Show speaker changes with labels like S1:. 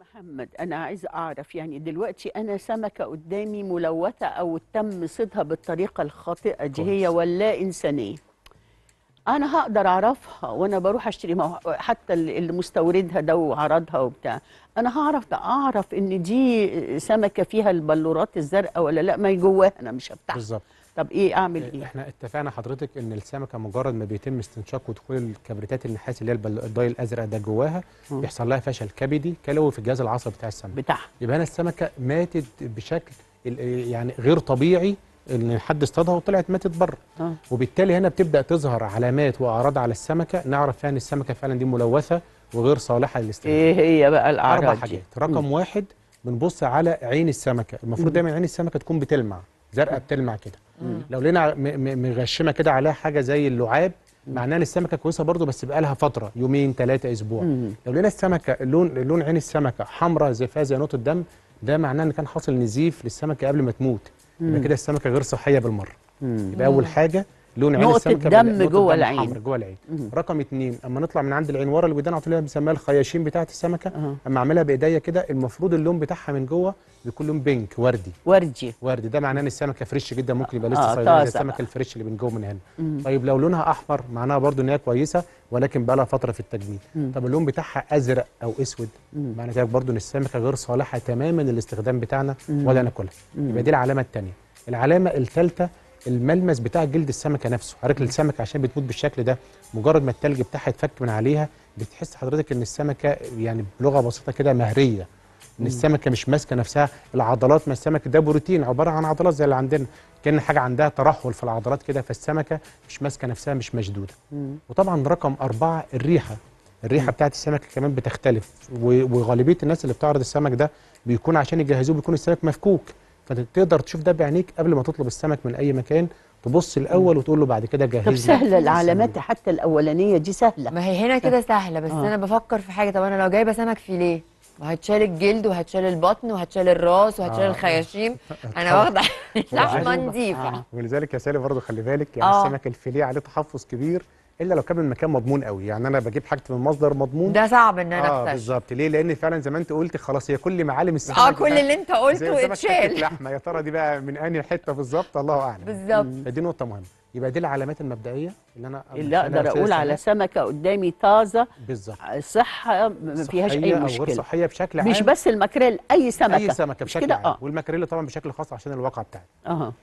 S1: محمد انا عايزه اعرف يعني دلوقتي انا سمكه قدامي ملوثه او تم صيدها بالطريقه الخاطئه دي هي
S2: كويس.
S1: ولا انسانيه انا هقدر اعرفها وانا بروح اشتري ما هو حتى اللي مستوردها ده وعرضها وبتاع انا هعرف ده اعرف ان دي سمكه فيها البلورات الزرقاء ولا لا ما هي جواها انا مش هفتحها
S2: بالظبط
S1: طب ايه اعمل ايه
S2: احنا اتفقنا حضرتك ان السمكه مجرد ما بيتم استنشاق ودخول الكبريتات النحاس اللي هي البل- الضي الازرق ده جواها
S1: مم.
S2: بيحصل لها فشل كبدي كلوي في الجهاز العصبي بتاع السمكه
S1: بتاعها
S2: يبقى هنا السمكه ماتت بشكل ال- يعني غير طبيعي ان حد اصطادها وطلعت ماتت بره
S1: اه
S2: وبالتالي هنا بتبدا تظهر علامات واعراض على السمكه نعرف فيها ان السمكه فعلا دي ملوثه وغير صالحه للاستخدام
S1: ايه هي بقى الاعراض
S2: اربع
S1: دي؟
S2: حاجات رقم واحد بنبص على عين السمكه المفروض دايما عين السمكه تكون بتلمع زرقاء بتلمع كده لو لقينا م- م- مغشمه كده عليها حاجه زي اللعاب معناها ان السمكه كويسه برضو بس بقى لها فتره يومين ثلاثه اسبوع
S1: مم.
S2: لو لقينا السمكه لون لون عين السمكه حمراء زي فيها زي نقطه دم ده معناه ان كان حاصل نزيف للسمكه قبل ما تموت يبقى كده السمكه غير صحيه بالمره
S1: مم.
S2: يبقى اول حاجه لون عين
S1: نقطة
S2: السمكه
S1: دم
S2: بال- نقطة
S1: جوه
S2: دم
S1: العين.
S2: حمراء جوه العين
S1: مم.
S2: رقم اتنين اما نطلع من عند العين ورا الودان على طول اللي بنسميها الخياشيم بتاعه السمكه
S1: أها.
S2: اما اعملها بايديا كده المفروض اللون بتاعها من جوه بيكون لون بينك وردي
S1: وردي
S2: وردي ده معناه ان السمكه فريش جدا ممكن يبقى
S1: آه،
S2: لسه صيدلي
S1: طازة
S2: زي السمكه
S1: بقى.
S2: الفريش اللي من جوه من هنا
S1: مم.
S2: طيب لو لونها احمر معناها برضو ان هي كويسه ولكن بقى لها فتره في التجميد
S1: مم.
S2: طب اللون بتاعها ازرق او اسود
S1: مم.
S2: معنى ذلك برضو ان السمكه غير صالحه تماما للاستخدام بتاعنا
S1: مم.
S2: ولا ناكلها
S1: مم.
S2: يبقى دي العلامه الثانيه العلامه الثالثه الملمس بتاع جلد السمكه نفسه حضرتك السمكه عشان بتموت بالشكل ده مجرد ما التلج بتاعها يتفك من عليها بتحس حضرتك ان السمكه يعني بلغه بسيطه كده مهريه ان السمكه مش ماسكه نفسها العضلات ما السمكه ده بروتين عباره عن عضلات زي اللي عندنا كان حاجه عندها ترهل في العضلات كده فالسمكه مش ماسكه نفسها مش مشدوده
S1: مم.
S2: وطبعا رقم أربعة الريحة الريحة بتاعت السمك كمان بتختلف و- وغالبية الناس اللي بتعرض السمك ده بيكون عشان يجهزوه بيكون السمك مفكوك فانت تقدر تشوف ده بعينيك قبل ما تطلب السمك من أي مكان تبص الأول وتقول له بعد كده جهز
S1: طب
S2: لي
S1: سهله العلامات حتى الاولانيه دي سهله
S3: ما هي هنا كده سهله بس
S1: آه.
S3: انا بفكر في حاجه طب انا لو جايبه سمك فيليه وهتشال الجلد وهتشال البطن وهتشال الراس وهتشال
S2: آه.
S3: الخياشيم انا
S2: طبعاً.
S3: واخده لحمه
S1: وعجوبة.
S3: نظيفه
S1: آه.
S2: ولذلك يا سالي برضه خلي بالك يعني
S3: آه.
S2: السمك الفيليه عليه تحفظ كبير إلا لو كان من مكان مضمون قوي يعني أنا بجيب حاجتي من مصدر مضمون
S3: ده صعب ان انا
S2: اه
S3: اكتشف
S2: بالظبط ليه لان فعلا زي ما انت قلت خلاص هي كل معالم السمك
S3: اه كل
S2: ده
S3: اللي انت
S2: زي
S3: قلته
S2: سمك حتة
S3: اتشال
S2: لحمه يا ترى دي بقى من انهي حته بالظبط الله اعلم
S3: بالظبط
S2: فدي نقطة مهمة يبقى دي العلامات المبدئية اللي أنا
S1: اللي
S2: أنا
S1: اقدر
S2: أرسل
S1: اقول على
S2: السمك
S1: سمكه قدامي طازه
S2: بالظبط
S1: صحه ما فيهاش
S2: صحية
S1: اي
S2: أو غير
S1: مشكله
S2: صحية بشكل عام
S1: مش بس الماكريل اي سمكه
S2: أي سمكة
S1: مش
S2: بشكل
S1: كده
S2: عام
S1: اه
S2: والماكريل طبعا بشكل خاص عشان الواقع بتاعي
S1: اه